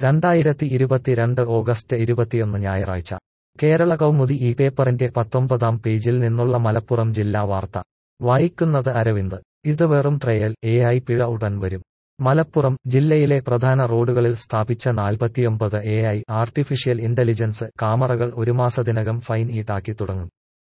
രണ്ടായിരത്തി ഇരുപത്തിരണ്ട് ഓഗസ്റ്റ് ഇരുപത്തിയൊന്ന് ഞായറാഴ്ച കേരള കൗമുദി ഈ പേപ്പറിന്റെ പത്തൊമ്പതാം പേജിൽ നിന്നുള്ള മലപ്പുറം ജില്ലാ വാർത്ത വായിക്കുന്നത് അരവിന്ദ് ഇത് വെറും ട്രയൽ എ ഐ പിഴ ഉടൻ വരും മലപ്പുറം ജില്ലയിലെ പ്രധാന റോഡുകളിൽ സ്ഥാപിച്ച നാൽപ്പത്തിയൊമ്പത് എ ഐ ആർട്ടിഫിഷ്യൽ ഇന്റലിജൻസ് കാമറകൾ ഒരു മാസത്തിനകം ഫൈൻ ഈടാക്കി തുടങ്ങും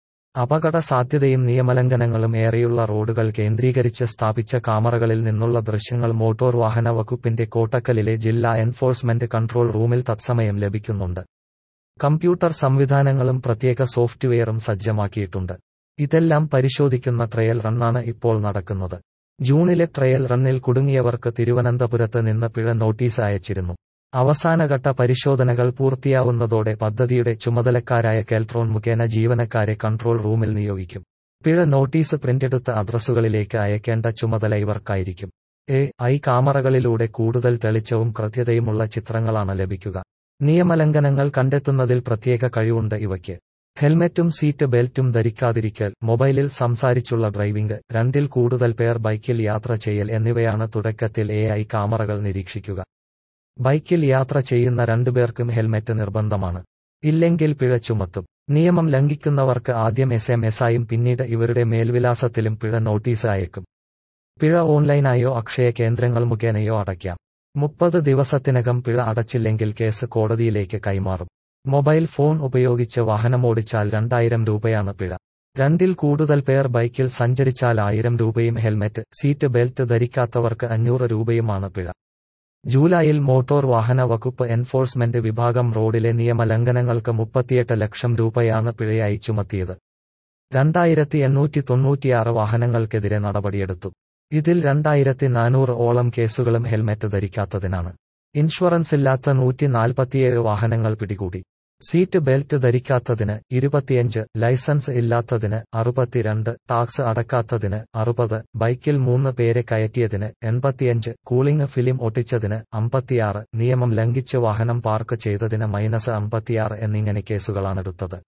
അപകട സാധ്യതയും നിയമലംഘനങ്ങളും ഏറെയുള്ള റോഡുകൾ കേന്ദ്രീകരിച്ച് സ്ഥാപിച്ച കാമറകളിൽ നിന്നുള്ള ദൃശ്യങ്ങൾ മോട്ടോർ വാഹന വകുപ്പിന്റെ കോട്ടക്കലിലെ ജില്ലാ എൻഫോഴ്സ്മെന്റ് കൺട്രോൾ റൂമിൽ തത്സമയം ലഭിക്കുന്നുണ്ട് കമ്പ്യൂട്ടർ സംവിധാനങ്ങളും പ്രത്യേക സോഫ്റ്റ്വെയറും സജ്ജമാക്കിയിട്ടുണ്ട് ഇതെല്ലാം പരിശോധിക്കുന്ന ട്രയൽ റണ്ണാണ് ഇപ്പോൾ നടക്കുന്നത് ജൂണിലെ ട്രയൽ റണ്ണിൽ കുടുങ്ങിയവർക്ക് തിരുവനന്തപുരത്ത് നിന്ന് പിഴ നോട്ടീസ് അയച്ചിരുന്നു അവസാനഘട്ട പരിശോധനകൾ പൂർത്തിയാവുന്നതോടെ പദ്ധതിയുടെ ചുമതലക്കാരായ കെൽട്രോൺ മുഖേന ജീവനക്കാരെ കൺട്രോൾ റൂമിൽ നിയോഗിക്കും പിഴ നോട്ടീസ് പ്രിന്റെടുത്ത അഡ്രസ്സുകളിലേക്ക് അയക്കേണ്ട ചുമതല ഇവർക്കായിരിക്കും എ ഐ കാമറകളിലൂടെ കൂടുതൽ തെളിച്ചവും കൃത്യതയുമുള്ള ചിത്രങ്ങളാണ് ലഭിക്കുക നിയമലംഘനങ്ങൾ കണ്ടെത്തുന്നതിൽ പ്രത്യേക കഴിവുണ്ട് ഇവയ്ക്ക് ഹെൽമറ്റും സീറ്റ് ബെൽറ്റും ധരിക്കാതിരിക്കൽ മൊബൈലിൽ സംസാരിച്ചുള്ള ഡ്രൈവിംഗ് രണ്ടിൽ കൂടുതൽ പേർ ബൈക്കിൽ യാത്ര ചെയ്യൽ എന്നിവയാണ് തുടക്കത്തിൽ എ ഐ കാമറകൾ നിരീക്ഷിക്കുക ബൈക്കിൽ യാത്ര ചെയ്യുന്ന രണ്ടുപേർക്കും ഹെൽമറ്റ് നിർബന്ധമാണ് ഇല്ലെങ്കിൽ പിഴ ചുമത്തും നിയമം ലംഘിക്കുന്നവർക്ക് ആദ്യം എസ് എം എസ് ആയും പിന്നീട് ഇവരുടെ മേൽവിലാസത്തിലും പിഴ നോട്ടീസ് അയക്കും പിഴ ഓൺലൈനായോ അക്ഷയ കേന്ദ്രങ്ങൾ മുഖേനയോ അടയ്ക്കാം മുപ്പത് ദിവസത്തിനകം പിഴ അടച്ചില്ലെങ്കിൽ കേസ് കോടതിയിലേക്ക് കൈമാറും മൊബൈൽ ഫോൺ ഉപയോഗിച്ച് വാഹനമോടിച്ചാൽ രണ്ടായിരം രൂപയാണ് പിഴ രണ്ടിൽ കൂടുതൽ പേർ ബൈക്കിൽ സഞ്ചരിച്ചാൽ ആയിരം രൂപയും ഹെൽമറ്റ് സീറ്റ് ബെൽറ്റ് ധരിക്കാത്തവർക്ക് അഞ്ഞൂറ് രൂപയുമാണ് പിഴ ജൂലൈയിൽ മോട്ടോർ വാഹന വകുപ്പ് എൻഫോഴ്സ്മെന്റ് വിഭാഗം റോഡിലെ നിയമലംഘനങ്ങൾക്ക് മുപ്പത്തിയെട്ട് ലക്ഷം രൂപയാണ് പിഴയായി ചുമത്തിയത് രണ്ടായിരത്തി എണ്ണൂറ്റി തൊണ്ണൂറ്റിയാറ് വാഹനങ്ങൾക്കെതിരെ നടപടിയെടുത്തു ഇതിൽ രണ്ടായിരത്തി നാനൂറ് ഓളം കേസുകളും ഹെൽമറ്റ് ധരിക്കാത്തതിനാണ് ഇൻഷുറൻസ് ഇല്ലാത്ത നൂറ്റി നാൽപ്പത്തിയേഴ് വാഹനങ്ങൾ പിടികൂടി സീറ്റ് ബെൽറ്റ് ധരിക്കാത്തതിന് ഇരുപത്തിയഞ്ച് ലൈസൻസ് ഇല്ലാത്തതിന് അറുപത്തിരണ്ട് ടാക്സ് അടക്കാത്തതിന് അറുപത് ബൈക്കിൽ മൂന്ന് പേരെ കയറ്റിയതിന് എൺപത്തിയഞ്ച് കൂളിംഗ് ഫിലിം ഒട്ടിച്ചതിന് അമ്പത്തിയാറ് നിയമം ലംഘിച്ച് വാഹനം പാർക്ക് ചെയ്തതിന് മൈനസ് അമ്പത്തിയാറ് എന്നിങ്ങനെ കേസുകളാണെടുത്തത്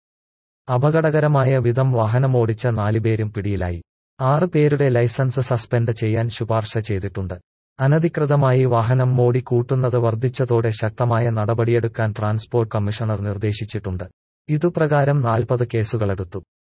അപകടകരമായ വിധം വാഹനമോടിച്ച നാലുപേരും പിടിയിലായി ആറ് പേരുടെ ലൈസൻസ് സസ്പെൻഡ് ചെയ്യാൻ ശുപാർശ ചെയ്തിട്ടുണ്ട് അനധികൃതമായി വാഹനം മോടി കൂട്ടുന്നത് വർദ്ധിച്ചതോടെ ശക്തമായ നടപടിയെടുക്കാൻ ട്രാൻസ്പോർട്ട് കമ്മീഷണർ നിർദ്ദേശിച്ചിട്ടുണ്ട് ഇതുപ്രകാരം നാൽപ്പത് കേസുകളെടുത്തു